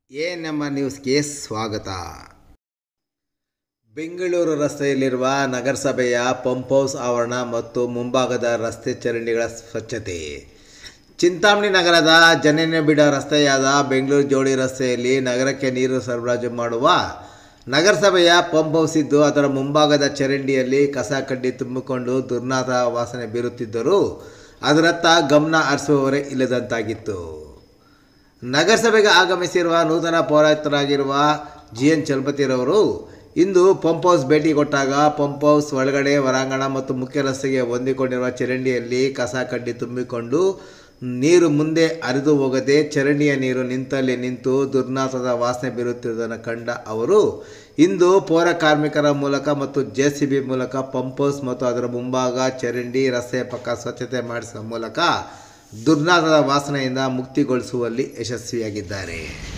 A ನಮ್ಮ ನ್ಯೂಸ್ಗೆ ಸ್ವಾಗತ ಬೆಂಗಳೂರು ರಸ್ತೆಯಲ್ಲಿರುವ ನಗರಸಭೆಯ ಪಂಪ್ ಹೌಸ್ ಆವರಣ ಮತ್ತು ಮುಂಭಾಗದ ರಸ್ತೆ ಚರಂಡಿಗಳ ಸ್ವಚ್ಛತೆ ಚಿಂತಾಮಣಿ ನಗರದ ಜನನಬಿಡ ರಸ್ತೆಯಾದ ಬೆಂಗಳೂರು ಜೋಡಿ ರಸ್ತೆಯಲ್ಲಿ ನಗರಕ್ಕೆ ನೀರು ಸರಬರಾಜು ಮಾಡುವ ನಗರಸಭೆಯ ಪಂಪ್ ಹೌಸ್ ಇದ್ದು ಅದರ ಮುಂಭಾಗದ ಚರಂಡಿಯಲ್ಲಿ ಕಸ ಕಡ್ಡಿ ತುಂಬಿಕೊಂಡು ದುರ್ನಾಥ ವಾಸನೆ ಬೀರುತ್ತಿದ್ದರೂ ಅದರತ್ತ ಗಮನ ಹರಿಸುವವರೇ ಇಲ್ಲದಂತಾಗಿತ್ತು ನಗರಸಭೆಗೆ ಆಗಮಿಸಿರುವ ನೂತನ ಪೌರಾಯುಕ್ತರಾಗಿರುವ ಜಿ ಎನ್ ಚಲಪತಿರವರು ಇಂದು ಪಂಪ್ ಹೌಸ್ ಭೇಟಿ ಕೊಟ್ಟಾಗ ಪಂಪ್ ಹೌಸ್ ಒಳಗಡೆ ಹೊರಾಂಗಣ ಮತ್ತು ಮುಖ್ಯ ರಸ್ತೆಗೆ ಹೊಂದಿಕೊಂಡಿರುವ ಚರಂಡಿಯಲ್ಲಿ ಕಸ ಕಡ್ಡಿ ತುಂಬಿಕೊಂಡು ನೀರು ಮುಂದೆ ಹರಿದು ಹೋಗದೆ ಚರಂಡಿಯ ನೀರು ನಿಂತಲ್ಲಿ ನಿಂತು ದುರ್ನಾಥದ ವಾಸನೆ ಬೀರುತ್ತಿರುವುದನ್ನು ಕಂಡ ಅವರು ಇಂದು ಪೌರ ಕಾರ್ಮಿಕರ ಮೂಲಕ ಮತ್ತು ಜೆ ಸಿ ಬಿ ಮೂಲಕ ಪಂಪ್ ಹೌಸ್ ಮತ್ತು ಅದರ ಮುಂಭಾಗ ಚರಂಡಿ ರಸ್ತೆ ಪಕ್ಕ ಸ್ವಚ್ಛತೆ ಮಾಡಿಸುವ ಮೂಲಕ ದುರ್ನಾಥದ ವಾಸನೆಯಿಂದ ಮುಕ್ತಿಗೊಳಿಸುವಲ್ಲಿ ಯಶಸ್ವಿಯಾಗಿದ್ದಾರೆ